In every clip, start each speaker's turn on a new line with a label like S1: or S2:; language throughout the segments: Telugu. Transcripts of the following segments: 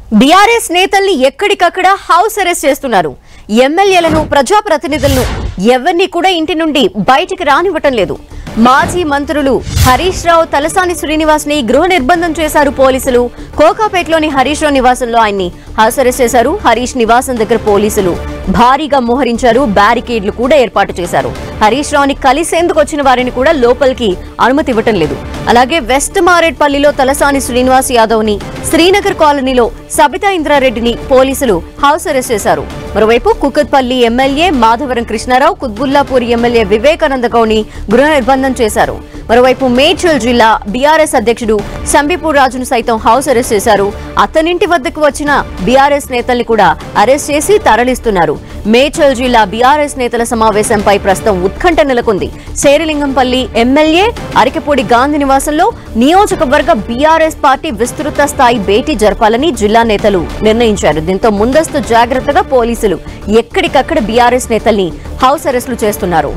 S1: బీఆర్ఎస్ నేతల్ని ఎక్కడికక్కడ హౌస్ అరెస్ట్ చేస్తున్నారు ఎమ్మెల్యేలను ప్రజాప్రతినిధులను ఎవరిని కూడా ఇంటి నుండి బయటికి రానివ్వటం లేదు మాజీ మంత్రులు హరీష్ రావు తలసాని శ్రీనివాస్ ని గృహ నిర్బంధం చేశారు పోలీసులు కోకాపేటలోని హరీష్ రావు నివాసంలో ఆయన్ని హౌస్ అరెస్ట్ చేశారు హరీష్ నివాసం దగ్గర పోలీసులు భారీగా మోహరించారు బ్యారికేడ్లు కూడా ఏర్పాటు చేశారు హరీష్ రావుని కలిసేందుకు వచ్చిన వారిని కూడా లోపలికి అనుమతి ఇవ్వటం లేదు అలాగే వెస్ట్ మారేడ్పల్లిలో తలసాని శ్రీనివాస్ యాదవ్ ని శ్రీనగర్ కాలనీలో సబితా ఇంద్రారెడ్డిని పోలీసులు హౌస్ అరెస్ట్ చేశారు మరోవైపు కుకట్పల్లి ఎమ్మెల్యే మాధవరం కృష్ణారావు కుత్బుల్లాపూర్ ఎమ్మెల్యే వివేకానంద గౌని గృహ నిర్బంధం చేశారు మరోవైపు మేడ్చల్ జిల్లా బీఆర్ఎస్ అధ్యక్షుడు సంబిపూర్ రాజును సైతం హౌస్ అరెస్ట్ చేశారు అతనింటి వద్దకు వచ్చిన బీఆర్ఎస్ నేతల్ని కూడా అరెస్ట్ చేసి తరలిస్తున్నారు మేడ్చల్ జిల్లా బీఆర్ఎస్ నేతల సమావేశంపై ప్రస్తుతం ఉత్కంఠ నెలకొంది శేరిలింగంపల్లి ఎమ్మెల్యే అరికెపూడి గాంధీ నివాసంలో నియోజకవర్గ బీఆర్ఎస్ పార్టీ విస్తృత స్థాయి భేటీ జరపాలని జిల్లా నేతలు నిర్ణయించారు దీంతో ముందస్తు జాగ్రత్తగా పోలీసులు ఎక్కడికక్కడ బీఆర్ఎస్ నేతల్ని హౌస్ అరెస్టులు చేస్తున్నారు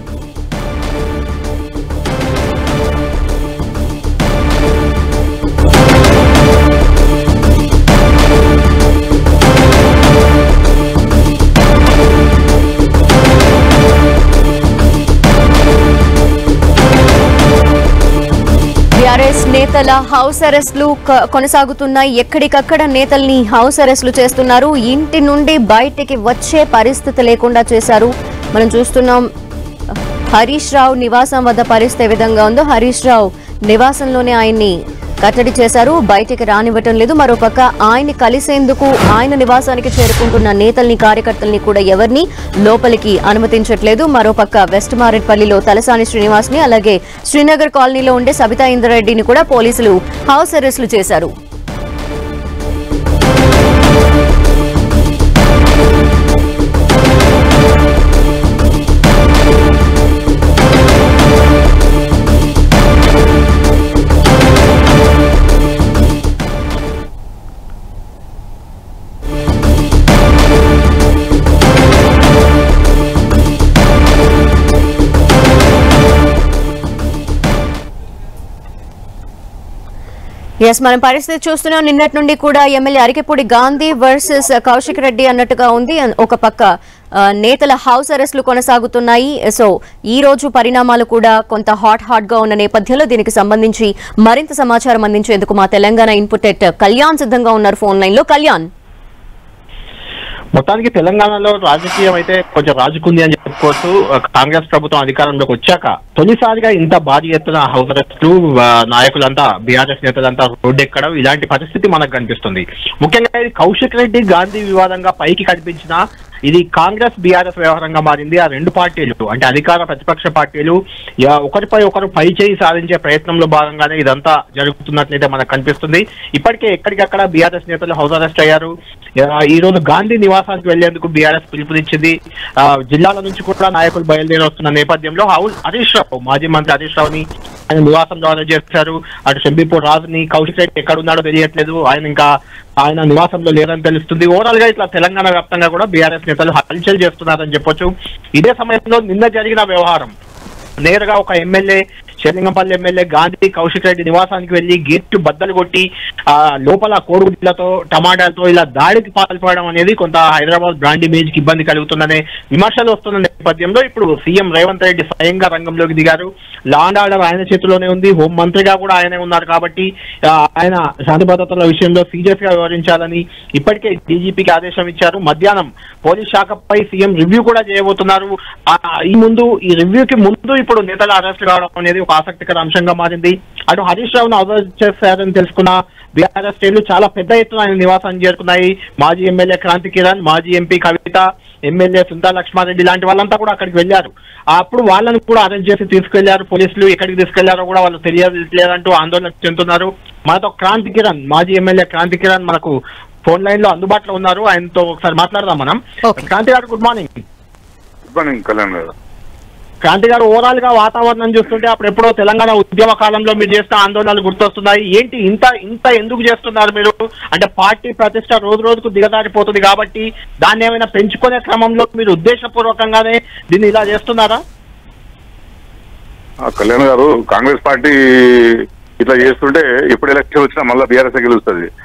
S1: బీఆర్ఎస్ నేతల హౌస్ అరెస్టులు క- కొనసాగుతున్నాయి ఎక్కడికక్కడ నేతల్ని హౌస్ అరెస్టులు చేస్తున్నారు ఇంటి నుండి బయటికి వచ్చే పరిస్థితి లేకుండా చేశారు మనం చూస్తున్నాం హరీష్ రావు నివాసం వద్ద పరిస్థితి ఏ విధంగా ఉందో హరీష్ రావు నివాసంలోనే ఆయన్ని కట్టడి చేశారు బయటికి రానివ్వటం లేదు మరోపక్క ఆయన్ని కలిసేందుకు ఆయన నివాసానికి చేరుకుంటున్న నేతల్ని కార్యకర్తల్ని కూడా ఎవరిని లోపలికి అనుమతించట్లేదు మరోపక్క వెస్ట్ మారేడ్పల్లిలో తలసాని శ్రీనివాస్ ని అలాగే శ్రీనగర్ కాలనీలో ఉండే సబితా ఇంద్రారెడ్డిని కూడా పోలీసులు హౌస్ అరెస్టులు చేశారు ఎస్ మనం పరిస్థితి చూస్తున్నాం నిన్నటి నుండి కూడా ఎమ్మెల్యే అరికెపూడి గాంధీ వర్సెస్ కౌశిక్ రెడ్డి అన్నట్టుగా ఉంది ఒక పక్క ఆ, నేతల హౌస్ అరెస్టులు కొనసాగుతున్నాయి సో ఈ రోజు పరిణామాలు కూడా కొంత హాట్ హాట్ గా ఉన్న నేపథ్యంలో దీనికి సంబంధించి మరింత సమాచారం అందించేందుకు మా తెలంగాణ ఇన్పుట్ ఎట్ కళ్యాణ్ సిద్ధంగా ఉన్నారు ఫోన్ లైన్ లో కళ్యాణ్
S2: మొత్తానికి తెలంగాణలో రాజకీయం అయితే కొంచెం రాజుకుంది అని చెప్పుకోవచ్చు కాంగ్రెస్ ప్రభుత్వం అధికారంలోకి వచ్చాక తొలిసారిగా ఇంత భారీ ఎత్తున హౌస్ అరెస్టులు ఆ, నాయకులంతా బీఆర్ఎస్ నేతలంతా రోడ్డెక్కడం ఇలాంటి పరిస్థితి మనకు కనిపిస్తుంది ముఖ్యంగా ఇది కౌశిక్ రెడ్డి గాంధీ వివాదంగా పైకి కనిపించిన ఇది కాంగ్రెస్ బీఆర్ఎస్ వ్యవహారంగా మారింది ఆ రెండు పార్టీలు అంటే అధికార ప్రతిపక్ష పార్టీలు యా- ఒకరిపై ఒకరు పై చేయి సాధించే ప్రయత్నంలో భాగంగానే ఇదంతా జరుగుతున్నట్లయితే మనకు కనిపిస్తుంది ఇప్పటికే ఎక్కడికక్కడ బీఆర్ఎస్ నేతలు హౌస్ అరెస్ట్ అయ్యారు యా- ఈ రోజు గాంధీ నివాసానికి వెళ్లేందుకు బీఆర్ఎస్ పిలుపునిచ్చింది ఆ, జిల్లాల నుంచి కూడా నాయకులు బయలుదేరి వస్తున్న నేపథ్యంలో హౌస్ హరీష్ రావు మాజీ మంత్రి హరీష్ రావుని ఆయన నివాసంలో అరెస్ట్ చేశారు అటు శంబీపూర్ రాజుని కౌశిక్ రెడ్డి ఎక్కడ ఉన్నాడో తెలియట్లేదు ఆయన ఇంకా ఆయన నివాసంలో లేదని తెలుస్తుంది ఓవరాల్ గా ఇట్లా తెలంగాణ వ్యాప్తంగా కూడా బీఆర్ఎస్ నేతలు హల్చల్ చేస్తున్నారని చెప్పొచ్చు ఇదే సమయంలో నిన్న జరిగిన వ్యవహారం నేరుగా ఒక ఎమ్మెల్యే షెరింగంపల్లి ఎమ్మెల్యే గాంధీ కౌశిక్ రెడ్డి నివాసానికి వెళ్లి గేట్ బద్దలు కొట్టి ఆ లోపల కోడిగుడ్లతో టమాటాలతో ఇలా దాడికి పాల్పడడం అనేది కొంత హైదరాబాద్ బ్రాండ్ ఇమేజ్ కి ఇబ్బంది కలుగుతుందనే విమర్శలు వస్తున్న నేపథ్యంలో ఇప్పుడు సీఎం రేవంత్ రెడ్డి స్వయంగా రంగంలోకి దిగారు లా అండ్ ఆర్డర్ ఆయన చేతిలోనే ఉంది హోం మంత్రిగా కూడా ఆయనే ఉన్నారు కాబట్టి ఆ, ఆయన శాంతి భద్రతల విషయంలో సీరియస్ గా వ్యవహరించాలని ఇప్పటికే డీజీపీకి ఆదేశం ఇచ్చారు మధ్యాహ్నం పోలీస్ శాఖపై సీఎం రివ్యూ కూడా చేయబోతున్నారు ఆ, ఈ ముందు ఈ రివ్యూకి ముందు ఇప్పుడు నేతల అరెస్ట్ కావడం అనేది ఒక ఆసక్తికర అంశంగా మారింది అటు హరీష్ రావును అరెస్ట్ చేశారని తెలుసుకున్న బీఆర్ఎస్ శ్రేణులు చాలా పెద్ద ఎత్తున ఆయన నివాసాన్ని చేరుకున్నాయి మాజీ ఎమ్మెల్యే క్రాంతి కిరణ్ మాజీ ఎంపీ కవిత ఎమ్మెల్యే సుందా లక్ష్మారెడ్డి లాంటి వాళ్ళంతా కూడా అక్కడికి వెళ్ళారు అప్పుడు వాళ్ళని కూడా అరెస్ట్ చేసి తీసుకెళ్లారు పోలీసులు ఎక్కడికి తీసుకెళ్లారో కూడా వాళ్ళు తెలియలేదంటూ ఆందోళన చెందుతున్నారు మనతో క్రాంతి కిరణ్ మాజీ ఎమ్మెల్యే క్రాంతి కిరణ్ మనకు ఫోన్ లైన్ లో అందుబాటులో ఉన్నారు ఆయనతో ఒకసారి మాట్లాడదాం మనం
S1: Okay.
S2: క్రాంతి గారు good morning
S3: good morning Kalyan గారు
S2: క్రాంతి గారు ఓవరాల్ గా వాతావరణం చూస్తుంటే అప్పుడు ఎప్పుడో తెలంగాణ ఉద్యమ కాలంలో మీరు చేసిన ఆందోళనలు గుర్తొస్తున్నాయి ఏంటి ఇంత ఇంత ఎందుకు చేస్తున్నారు మీరు అంటే పార్టీ ప్రతిష్ట రోజు రోజుకు దిగజారిపోతుంది కాబట్టి దాన్ని ఏమైనా పెంచుకునే క్రమంలో మీరు ఉద్దేశపూర్వకంగానే దీన్ని ఇలా చేస్తున్నారా
S3: ఆ, కళ్యాణ్ గారు కాంగ్రెస్ పార్టీ ఇట్లా చేస్తుంటే ఎప్పుడు ఎలక్షన్ వచ్చినా మళ్ళీ బీఆర్ఎస్ గెలుస్తుంది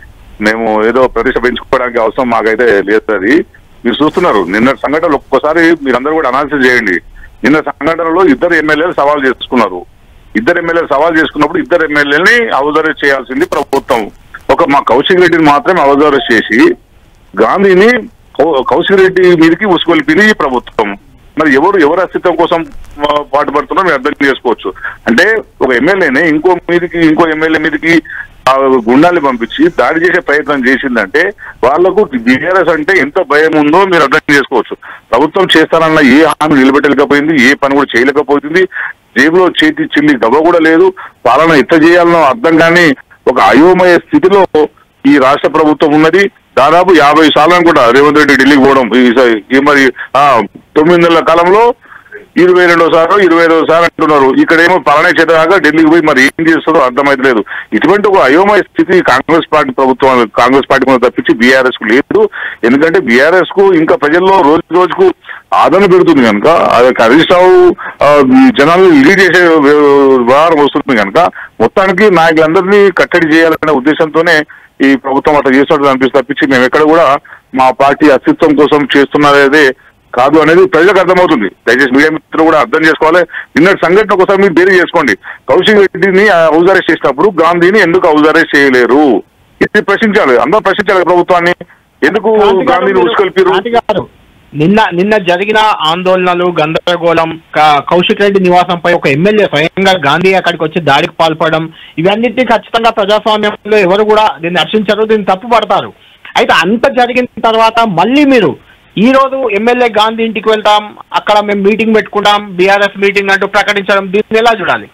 S3: మేము ఏదో ప్రతిష్ట పెంచుకోవడానికి అవసరం మాకైతే లేదు అది మీరు చూస్తున్నారు నిన్న సంఘటనలు ఒక్కోసారి మీరందరూ కూడా అనాలిసిస్ చేయండి నిన్న సంఘటనలో ఇద్దరు ఎమ్మెల్యేలు సవాల్ చేసుకున్నారు ఇద్దరు ఎమ్మెల్యేలు సవాల్ చేసుకున్నప్పుడు ఇద్దరు ఎమ్మెల్యేలని అవధర చేయాల్సింది ప్రభుత్వం ఒక మా కౌశిక్ రెడ్డిని మాత్రమే అవధర చేసి గాంధీని కౌ- కౌశిక్ రెడ్డి మీదకి ఉసుకొలిపింది ఈ ప్రభుత్వం మరి ఎవరు ఎవరి అస్తిత్వం కోసం ఆ, పాటుపడుతున్నారో మీరు అర్థం చేసుకోవచ్చు అంటే ఒక ఎమ్మెల్యేనే ఇంకో మీదకి ఇంకో ఎమ్మెల్యే మీదకి ఆ గుండాన్ని పంపించి దాడి చేసే ప్రయత్నం చేసిందంటే వాళ్లకు బీఆర్ఎస్ అంటే ఎంత భయం ఉందో మీరు అర్థం చేసుకోవచ్చు ప్రభుత్వం చేస్తానన్న ఏ హామీ నిలబెట్టలేకపోయింది ఏ పని కూడా చేయలేకపోతుంది జేబులో చేతి చిల్లి గవ్వ కూడా లేదు పాలన ఎట్లా చేయాలనో అర్థం కానీ ఒక అయోమయ స్థితిలో ఈ రాష్ట్ర ప్రభుత్వం ఉన్నది దాదాపు యాభై సార్లు అనుకుంటా రేవంత్ రెడ్డి ఢిల్లీకి పోవడం ఈ స- ఈ మరి ఆ, తొమ్మిది నెలల కాలంలో ఇరవై రెండో సార్లు ఇరవై ఐదో సార్లు అంటున్నారు ఇక్కడేమో పలానా చేతగా ఢిల్లీకి పోయి మరి ఏం చేస్తుందో అర్థమైతలేదు ఇటువంటి ఒక అయోమయ స్థితి కాంగ్రెస్ పార్టీ ప్రభుత్వం కాంగ్రెస్ పార్టీ మీద తప్పించి బీఆర్ఎస్ కు లేదు ఎందుకంటే బీఆర్ఎస్ కు ఇంకా ప్రజల్లో రోజు రోజుకు ఆదరణ పెడుతుంది కనుక అది హరీష్ రావు ఆ, జనాలు లీడ్ చేసే వ్యవహారం వస్తుంది కనుక మొత్తానికి నాయకులందరినీ కట్టడి చేయాలనే ఉద్దేశంతోనే ఈ ప్రభుత్వం అట్లా చేస్తున్నట్టు అనిపిస్తుంది తప్పించి మేము ఎక్కడ కూడా మా పార్టీ అస్తిత్వం కోసం చేస్తున్నదే కాదు అనేది ప్రజలకు అర్థమవుతుంది దయచేసి మీడియా మిత్రులు కూడా అర్థం చేసుకోవాలి నిన్నటి సంఘటన ఒకసారి మీరు బేరీ చేసుకోండి కౌశిక్ రెడ్డిని హౌస్ అరెస్ట్ చేసినప్పుడు గాంధీని ఎందుకు హౌస్ అరెస్ట్ చేయలేరు ఇది ప్రశ్నించాలి అందరూ ప్రశ్నించాలి ప్రభుత్వాన్ని ఎందుకు
S2: క్రాంతి గారు
S3: గాంధీని
S2: మీరు-
S3: ఉసుకొల్పారు
S2: క్రాంతి గారు, నిన్న నిన్న జరిగిన ఆందోళనలు గందరగోళం క- కౌశిక్ రెడ్డి నివాసంపై ఒక ఎమ్మెల్యే స్వయంగా గాంధీ అక్కడికి వచ్చి దాడికి పాల్పడడం ఇవన్నిటిని ఖచ్చితంగా ప్రజాస్వామ్యంలో ఎవరు కూడా దీన్ని హర్షించరు దీన్ని తప్పు పడతారు అయితే అంత జరిగిన తర్వాత మళ్ళీ మీరు ఈ రోజు ఎమ్మెల్యే గాంధీ ఇంటికి వెళ్తాం అక్కడ మేము మీటింగ్ పెట్టుకుంటాం బీఆర్ఎస్ మీటింగ్ అంటూ ప్రకటించడం దీన్ని ఎలా చూడాలి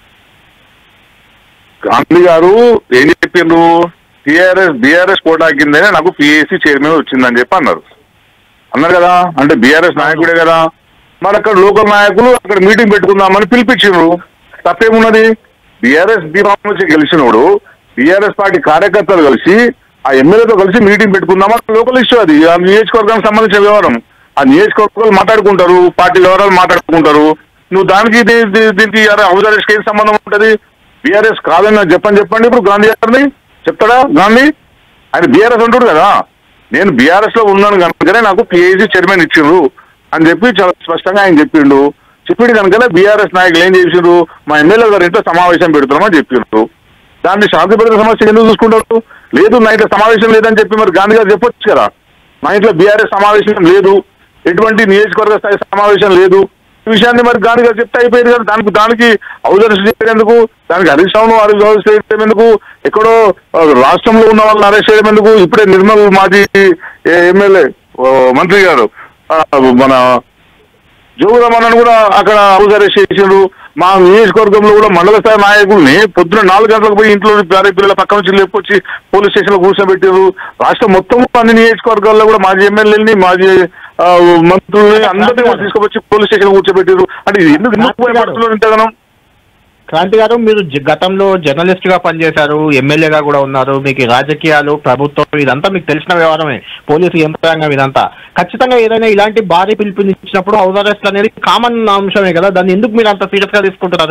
S3: గాంధీ గారు ఏం చెప్పిండ్రు టిఆర్ఎస్ బీఆర్ఎస్ కోటా కిందనే నాకు పిఏసీ చైర్మన్ వచ్చిందని చెప్పి అన్నారు అన్నారు కదా అంటే బీఆర్ఎస్ నాయకుడే కదా మరి అక్కడ లోకల్ నాయకులు అక్కడ మీటింగ్ పెట్టుకుందామని పిలిపించిండ్రు తప్పేమున్నది బీఆర్ఎస్ బీఫామ్ నుంచి గెలిచినోడు బీఆర్ఎస్ పార్టీ కార్యకర్తలు కలిసి ఆ ఎమ్మెల్యేతో కలిసి మీటింగ్ పెట్టుకుందామని లోకల్ ఇష్యూ అది ఆ నియోజకవర్గానికి సంబంధించిన వ్యవహారం ఆ నియోజకవర్గాలు మాట్లాడుకుంటారు పార్టీ వ్యవహారాలు మాట్లాడుకుంటారు నువ్వు దానికి దీ- దీ- దీనికి అవజరేష్కి ఏం సంబంధం ఉంటది బీఆర్ఎస్ కాదని నాకు చెప్పని చెప్పండి ఇప్పుడు గాంధీ గారిని చెప్తాడా గాంధీ ఆయన బీఆర్ఎస్ అంటాడు కదా నేను బీఆర్ఎస్ లో ఉన్నాను కనుకనే నాకు పిఏసీ చైర్మన్ ఇచ్చిండ్రు అని చెప్పి చాలా స్పష్టంగా ఆయన చెప్పిండు చెప్పిండు కనుకనే బీఆర్ఎస్ నాయకులు ఏం చేసిండ్రు మా ఎమ్మెల్యే గారి ఇంట్లో సమావేశం పెడుతున్నామని చెప్పిండ్రు దాన్ని శాంతి భద్రత సమస్య ఎందుకు చూసుకుంటారు లేదు నా ఇంట్లో సమావేశం లేదని చెప్పి మరి గాంధీ గారు చెప్పొచ్చు కదా మా ఇంట్లో బీఆర్ఎస్ సమావేశం లేదు ఎటువంటి నియోజకవర్గ స్థాయి సమావేశం లేదు ఈ విషయాన్ని మరి గాంధీ గారు చెప్తే అయిపోయింది కదా దానికి దానికి అవదర్శ చేయడం ఎందుకు దానికి హరీష్ రావును అరెస్ట్ చేయడం ఎందుకు ఎక్కడో ఆ, రాష్ట్రంలో ఉన్న వాళ్ళని అరెస్ట్ చేయడం ఎందుకు ఇప్పుడే నిర్మల్ మాజీ ఎమ్మెల్యే మంత్రి గారు ఆ, మన జోగురామన్నను కూడా అక్కడ హౌస్ అరెస్ట్ చేసిండ్రు మా నియోజకవర్గంలో కూడా మండల స్థాయి నాయకుల్ని పొద్దున నాలుగు గంటలకు పోయి ఇంట్లో భార్య పిల్లల పక్క నుంచి లేపుకొచ్చి పోలీస్ స్టేషన్ లో కూర్చోబెట్టారు రాష్ట్రం మొత్తం అన్ని నియోజకవర్గాల్లో కూడా మాజీ ఎమ్మెల్యేని మాజీ ఆ, మంత్రుల్ని అందరినీ కూడా తీసుకువచ్చి పోలీస్ స్టేషన్ కూర్చోబెట్టారు అంటే ఇది ఎందుకు ఎందుకు భయపడుతున్నారు ఇంతగానం
S2: క్రాంతి గారు మీరు జ- గతంలో జర్నలిస్ట్ గా పనిచేశారు ఎమ్మెల్యేగా కూడా ఉన్నారు మీకు ఈ రాజకీయాలు ప్రభుత్వం ఇదంతా మీకు తెలిసిన వ్యవహారమే పోలీసు యంత్రాంగం ఇదంతా ఖచ్చితంగా ఏదైనా ఇలాంటి భారీ పిలుపునిచ్చినప్పుడు హౌస్ అరెస్ట్ అనేది కామన్ అంశమే కదా దాన్ని ఎందుకు మీరు అంత సీరియస్ గా తీసుకుంటున్నారు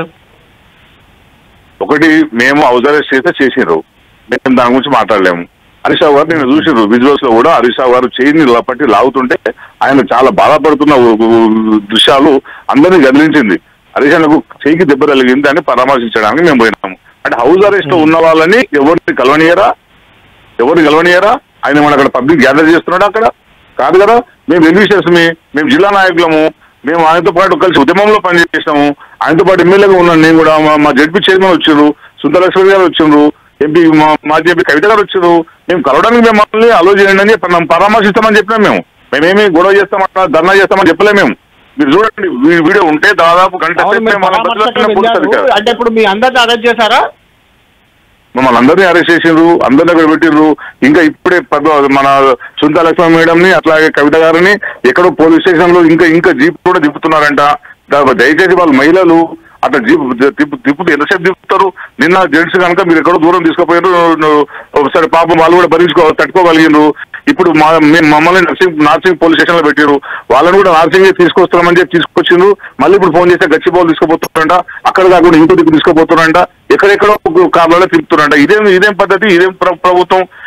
S3: ఒకటి మేము హౌస్ అరెస్ట్ చేస్తే చేసిండ్రు మేము దాని గురించి మాట్లాడలేము హరీష్ రావు గారు నేను చూసిండ్రు విజువల్స్ లో కూడా హరీష్ రావు గారు చేయిని పట్టి లాగుతుంటే ఆయన చాలా బాధపడుతున్న ఉ- ఉ- దృశ్యాలు అందరినీ గదిలించింది హరీష్ అన్నకు చేయికి దెబ్బ తగిలింది అని పరామర్శించడానికి మేము పోయినాము అంటే హౌస్ అరెస్ట్ లో ఉన్న వాళ్ళని ఎవరిని కలవనియరా ఎవరిని కలవనియరా ఆయన మన అక్కడ పబ్లిక్ గ్యాదర్ చేస్తున్నాడు అక్కడ కాదు కదా మేము వెల్విషర్స్ మేము జిల్లా నాయకులము మేము ఆయనతో పాటు కలిసి ఉద్యమంలో పనిచేసాము ఆయనతో పాటు ఎమ్మెల్యేగా ఉన్నాను నేను కూడా మా- మా జడ్పీ చైర్మన్ వచ్చిండ్రు సుందరలక్ష్మి గారు వచ్చిండ్రు ఎంపీ మా మాజీ ఎంపీ కవిత గారు వచ్చిండ్రు మేము కలవడానికి మిమ్మల్ని అలో చేయండి అని చెప్పి మనం పరామర్శిస్తామని చెప్పినాం మేము మేమేమి గొడవ చేస్తామన్నా ధర్నా చేస్తామని చెప్పలేము మేము మీరు చూడండి వీ- వీడియో ఉంటే దాదాపు గంట
S2: అవును,
S3: సేపు
S2: మీరు
S3: మేము వాళ్ళ మధ్యలో
S2: పరామర్శకు
S3: చిన్న పోలీసు
S2: వెళ్ళారు.
S3: అధికారి.
S2: అంటే ఇప్పుడు మీ అందరిని అరెస్ట్ చేశారా
S3: మమ్మల్ని అందరినీ అరెస్ట్ చేసిండ్రు అందరిని అక్కడ పెట్టిండ్రు ఇంకా ఇప్పుడే పెద్ద మన సుంతా లక్ష్మణ మేడం ని అట్లాగే కవిత గారిని ఎక్కడో పోలీస్ స్టేషన్ లో ఇంకా ఇంకా జీప్ కూడా దిప్పుతున్నారంట దా- దయచేసి వాళ్ళు మహిళలు అట్లా జీప్ తిప్పు తిప్పుతూ ఎంతసేపు తిప్పుతారు నిన్న జెంట్స్ కనుక మీరు ఎక్కడో దూరం తీసుకుపోయారు ఒకసారి పాపం వాళ్ళు కూడా భరించుకో తట్టుకోగలిగిండ్రు ఇప్పుడు మా మేము మమ్మల్ని నర్సింగ్ నార్సింగ్ పోలీస్ స్టేషన్ లో పెట్టారు వాళ్ళని కూడా నార్సింగ్ తీసుకొస్తున్నామని చెప్పి తీసుకొచ్చిండ్రు మళ్ళీ ఇప్పుడు ఫోన్ చేస్తే గచ్చిబౌలు తీసుకుపోతున్నారంట అక్కడ కాకుండా ఇంకో దిక్కు తీసుకుపోతున్నారంట ఎక్కడెక్కడో కార్లలో తిప్పుతున్నారంట ఇదేం ఇదేం పద్ధతి ఇదేం ప్ర- ప్రభుత్వం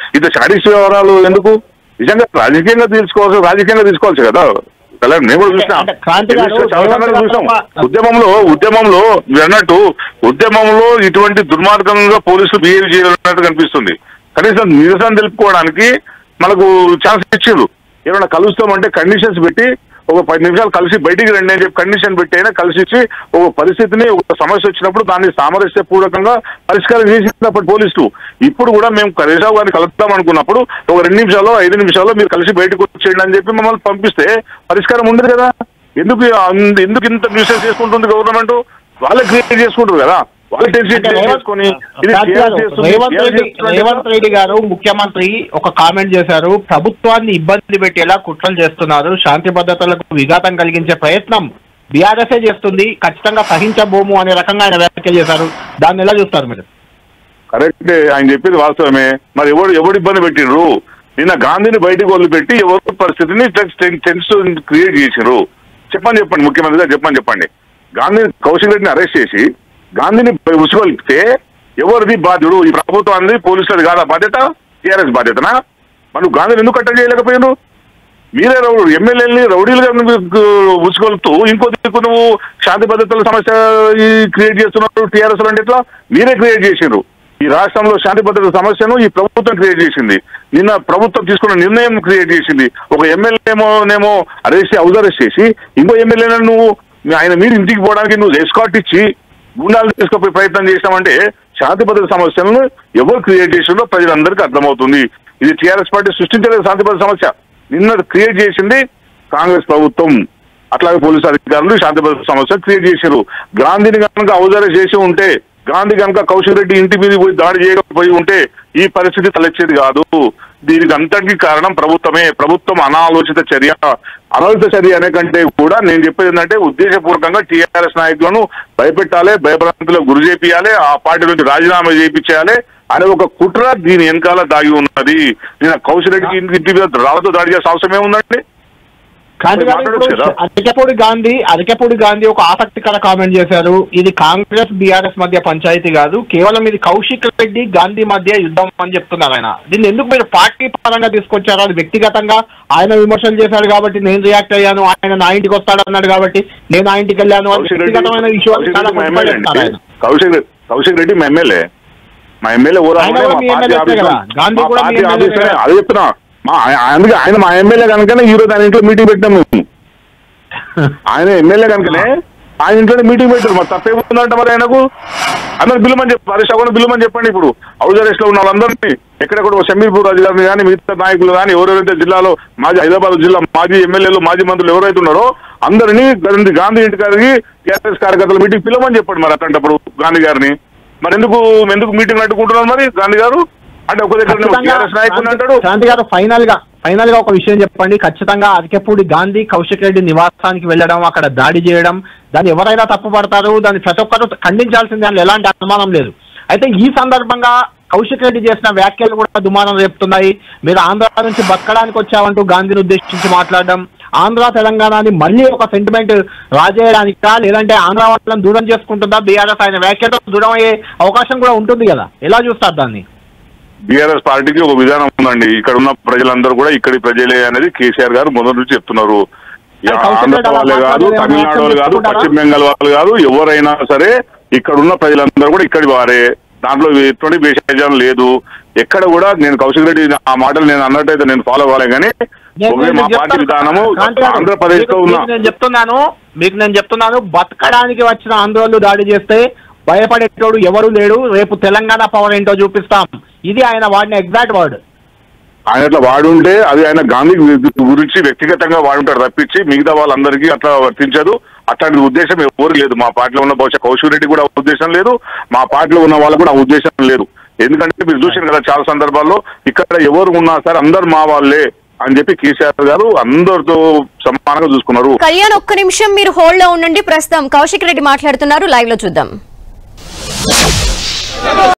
S3: ఇది హరీష్ వ్యవహారాలు ఎందుకు నిజంగా రాజకీయంగా తీసుకోవాల్సి రాజకీయంగా తీసుకోవచ్చు కదా అలా నేను కూడా చూసిన
S2: అంటే క్రాంతి గారు,
S3: చాలా సందర్భాలు చూసాం
S2: రేవంత్
S3: ఉద్యమంలో ఉద్యమంలో మీరు అన్నట్టు ఉద్యమంలో ఇటువంటి దుర్మార్గంగా పోలీసులు బిహేవ్ చేయాలన్నట్టు కనిపిస్తుంది కనీసం నిరసన తెలుపుకోవడానికి మనకు ఛాన్స్ ఇచ్చిండ్రు ఏమైనా కలుస్తామంటే కండిషన్స్ పెట్టి ఒక పది నిమిషాలు కలిసి బయటికి రండి అని చెప్పి కండిషన్ పెట్టి అయినా కలిసి ఇచ్చి ఒక పరిస్థితిని ఒక సమస్య వచ్చినప్పుడు దాన్ని సామరస్య పూర్వకంగా పరిష్కారం చేసింది అప్పటి పోలీసులు ఇప్పుడు కూడా మేము కరీషావు గారిని కలుద్దాం అనుకున్నప్పుడు ఒక రెండు నిమిషాలు ఐదు నిమిషాల్లో మీరు కలిసి బయటకు వచ్చేయండి అని చెప్పి మమ్మల్ని పంపిస్తే పరిష్కారం ఉండదు కదా ఎందుకు అంద- ఎందుకు ఇంత న్యూసెన్స్ చేసుకుంటుంది గవర్నమెంట్ వాళ్ళే క్రియేట్ చేసుకుంటారు కదా వాళ్ళే టెన్షన్
S2: అంటే రేవంత్
S3: చేసుకొని ఇది
S2: కాదు
S3: TRS
S2: కాదు.
S3: చేస్తుంది,
S2: రేవంత్
S3: TRS
S2: రెడ్డి
S3: చేస్తుంది.
S2: రేవంత్ రెడ్డి గారు ముఖ్యమంత్రి ఒక కామెంట్ చేశారు ప్రభుత్వాన్ని ఇబ్బంది పెట్టేలా కుట్రలు చేస్తున్నారు శాంతి భద్రతలకు విఘాతం కలిగించే ప్రయత్నం బీఆర్ఎస్ఏ చేస్తుంది ఖచ్చితంగా సహించబోము అనే రకంగా ఆయన వ్యాఖ్యలు చేశారు దాన్ని ఎలా చూస్తారు మీరు
S3: కరెక్టే ఆయన చెప్పింది వాస్తవమే మరి ఎవడు ఎవడు ఇబ్బంది పెట్టిండ్రు నిన్న గాంధీని బయటకు వదిలిపెట్టి ఎవరు పరిస్థితిని టెన్షన్ క్రియేట్ చేసిర్రు చెప్పండి చెప్పండి ముఖ్యమంత్రి గారు చెప్పండి చెప్పండి గాంధీ కౌశిక్ రెడ్డిని అరెస్ట్ చేసి గాంధీని ఉసుకొల్పితే ఎవరిది బాధ్యుడు ఈ ప్రభుత్వాన్ని పోలీసులది కాదా బాధ్యత టీఆర్ఎస్ బాధ్యతనా మనం గాంధీని ఎందుకు కట్టడి చేయలేకపోయారు మీరే రౌడు ఎమ్మెల్యేని రౌడీలుగా ఉసుకొలుతూ ఇంకో దిక్కు నువ్వు శాంతి భద్రతల సమస్య క్రియేట్ చేస్తున్నారు టీఆర్ఎస్ అంటే ఎట్లా మీరే క్రియేట్ చేసిండ్రు ఈ రాష్ట్రంలో శాంతి భద్రత సమస్యను ఈ ప్రభుత్వం క్రియేట్ చేసింది నిన్న ప్రభుత్వం తీసుకున్న నిర్ణయం క్రియేట్ చేసింది ఒక ఎమ్మెల్యేమోనేమో అరెస్ట్ హౌస్ అరెస్ట్ చేసి ఇంకో ఎమ్మెల్యేలను నువ్వు ఆయన మీరు ఇంటికి పోవడానికి నువ్వు ఎస్కాట్ ఇచ్చి గుండాలు తీసుకుపోయి ప్రయత్నం చేసినామంటే శాంతి భద్రత సమస్యలను ఎవరు క్రియేట్ చేసిందో ప్రజలందరికీ అర్థమవుతుంది ఇది టీఆర్ఎస్ పార్టీ సృష్టించలేదు శాంతి భద్రత సమస్య నిన్న క్రియేట్ చేసింది కాంగ్రెస్ ప్రభుత్వం అట్లాగే పోలీసు అధికారులు శాంతి భద్రత సమస్య క్రియేట్ చేశారు గాంధీని కనుక అవజార చేసి ఉంటే గాంధీ కనుక కౌశల్ రెడ్డి ఇంటి మీద పోయి దాడి చేయకపోయి ఉంటే ఈ పరిస్థితి తలెచ్చేది కాదు దీనికి అంతటికి కారణం ప్రభుత్వమే ప్రభుత్వం అనాలోచిత చర్య అనాలోచిత చర్య అనే కంటే కూడా నేను చెప్పేది ఏంటంటే ఉద్దేశపూర్వకంగా టీఆర్ఎస్ నాయకులను భయపెట్టాలి భయభ్రాంతులకు గురి చేపియాలి ఆ పార్టీ నుంచి రాజీనామా చేయించేయాలి అనే ఒక కుట్ర దీని వెనకాల దాగి ఉన్నది నేను కౌశల్ రెడ్డికి ఇంటి మీద రాళ్ళతో దాడి చేసే అవసరం ఏముందండి
S2: కాంతి గారు ఇప్పుడు
S3: మాట్లాడొచ్చు కదా?
S2: అరికెపూడి గాంధీ అరికెపూడి గాంధీ ఒక ఆసక్తికర కామెంట్ చేశారు ఇది కాంగ్రెస్ బీఆర్ఎస్ మధ్య పంచాయతీ కాదు కేవలం ఇది కౌశిక్ రెడ్డి గాంధీ మధ్య యుద్ధం అని చెప్తున్నారు ఆయన దీన్ని ఎందుకు మీరు పార్టీ పరంగా తీసుకొచ్చారు అది వ్యక్తిగతంగా ఆయన విమర్శలు చేశారు కాబట్టి నేను రియాక్ట్ అయ్యాను ఆయన నా ఇంటికి వస్తాడు అన్నాడు కాబట్టి నేను ఆ ఇంటికి వెళ్ళాను అని
S3: కౌశిక్ రెడ్డి
S2: వ్యక్తిగతమైన విషయాలు
S3: కౌశిక్
S2: చాలా
S3: రెడ్డి మా ఎమ్మెల్యే
S2: కొట్టిపడేస్తారు
S3: అండి.
S2: ఆయన
S3: కౌశిక్ రెడ్డి- కౌశిక్ రెడ్డి మా ఎమ్మెల్యే మా ఎమ్మెల్యే ఊరా
S2: ఆయన కూడా మీ ఎమ్మెల్యే కదా. గాంధీ కూడా మీ ఎమ్మెల్యే కదా.
S3: అదే చెప్తున్నా మా ఆయ- అందుకే ఆయన మా ఎమ్మెల్యే కనుకనే ఈ రోజు ఆయన ఇంట్లో మీటింగ్ పెట్టాం మేము ఆయన ఎమ్మెల్యే కనుకనే ఆయన ఇంట్లోనే మీటింగ్ పెట్టారు మరి తప్పేముందంట మరి ఆయనకు అందరు బిల్లుమని చెప్పి హరీష్ రావు బిల్లుమని చెప్పండి ఇప్పుడు హౌస్ అరెస్ట్ లో ఉన్న వాళ్ళందరినీ ఎక్కడెక్కడ షమీర్పూర్ రాజు గారిని కానీ మిగతా నాయకులు కానీ ఎవరెవరైతే జిల్లాలో మాజీ హైదరాబాద్ జిల్లా మాజీ ఎమ్మెల్యేలు మాజీ మంత్రులు ఎవరైతే ఉన్నారో అందరినీ గాంధీ గాంధీ ఇంటి గారికి టీఆర్ఎస్ కార్యకర్తల మీటింగ్ పిలవని చెప్పండి మరి అట్లాంటప్పుడు గాంధీ గారిని మరి ఎందుకు ఎందుకు మీటింగ్ అడ్డుకుంటున్నారు మరి గాంధీ గారు అంటే ఒక దగ్గర
S2: ఖచ్చితంగా
S3: టీఆర్ఎస్ నాయకుడు అంటాడు
S2: శాంతి గారు ఫైనల్ గా ఫైనల్ గా ఒక విషయం చెప్పండి ఖచ్చితంగా అరికెపూడి గాంధీ కౌశిక్ రెడ్డి నివాసానికి వెళ్ళడం అక్కడ దాడి చేయడం దాన్ని ఎవరైనా తప్పుపడతారు దాన్ని ప్రతి ఒక్కరు ఖండించాల్సిందే అని ఎలాంటి అనుమానం లేదు అయితే ఈ సందర్భంగా కౌశిక్ రెడ్డి చేసిన వ్యాఖ్యలు కూడా దుమానం రేపుతున్నాయి మీరు ఆంధ్ర నుంచి బతకడానికి వచ్చావంటూ గాంధీని ఉద్దేశించి మాట్లాడడం ఆంధ్ర తెలంగాణని మళ్ళీ ఒక సెంటిమెంట్ రాజేయడానికా లేదంటే ఆంధ్ర వాళ్ళని దూరం చేసుకుంటుందా బీఆర్ఎస్ ఆయన వ్యాఖ్యతో దూరం అయ్యే అవకాశం కూడా ఉంటుంది కదా ఎలా చూస్తారు దాన్ని
S3: బీఆర్ఎస్ పార్టీకి ఒక విధానం ఉందండి ఇక్కడ ఉన్న ప్రజలందరూ కూడా ఇక్కడి ప్రజలే అనేది కేసీఆర్ గారు మొదటి నుంచి చెప్తున్నారు యా,
S2: కౌశల్
S3: ఆంధ్ర
S2: రెడ్డి అలా
S3: వాళ్ళే కాదు
S2: మాట్లాడేది
S3: తమిళనాడు వాళ్ళు కాదు
S2: చెప్పుకుంటారా?
S3: పశ్చిమ బెంగాల్ వాళ్ళు కాదు ఎవరైనా సరే ఇక్కడ ఉన్న ప్రజలందరూ కూడా ఇక్కడి వారే దాంట్లో ఎటువంటి భేషజం లేదు ఎక్కడ కూడా నేను కౌశిక్ రెడ్డి ఆ మాటలు నేను అన్నట్టయితే నేను ఫాలో అవ్వాలి కానీ
S2: నేను-
S3: ఒకవే
S2: నేను
S3: మా పార్టీ
S2: చెప్తాను.
S3: విధానము
S2: కాంతి గారు,
S3: ఆంధ్రప్రదేశ్ లో
S2: మీకు-
S3: ఉన్న
S2: మీకు నేను చెప్తున్నాను మీకు నేను చెప్తున్నాను బతకడానికి వచ్చిన ఆందోళనలు దాడి చేస్తే భయపడేటోడు ఎవరు లేడు రేపు తెలంగాణ పవర్ ఏంటో చూపిస్తాం ఇది ఆయన వాడిన ఎగ్జాక్ట్ వర్డ్
S3: ఆయన అట్లా వాడుంటే అది ఆయన గాంధీ గురించి వ్యక్తిగతంగా వాడుంటాడు తప్పించి మిగతా వాళ్ళందరికీ అట్లా వర్తించదు అట్లాంటి ఉద్దేశం ఎవరు లేదు మా పార్టీలో ఉన్న బహుశా కౌశిక్ రెడ్డి కూడా ఆ ఉద్దేశం లేదు మా పార్టీలో ఉన్న వాళ్ళకు కూడా ఆ ఉద్దేశం లేదు ఎందుకంటే మీరు చూసారు కదా చాలా సందర్భాల్లో ఇక్కడ ఎవరు ఉన్నా సరే అందరు మా వాళ్ళే అని చెప్పి కేసీఆర్ గారు అందరితో సమానంగా చూసుకున్నారు
S1: కళ్యాణ్ ఒక్క నిమిషం మీరు హోల్డ్ లో ఉండండి ప్రస్తుతం కౌశిక్ రెడ్డి మాట్లాడుతున్నారు లైవ్ లో చూద్దాం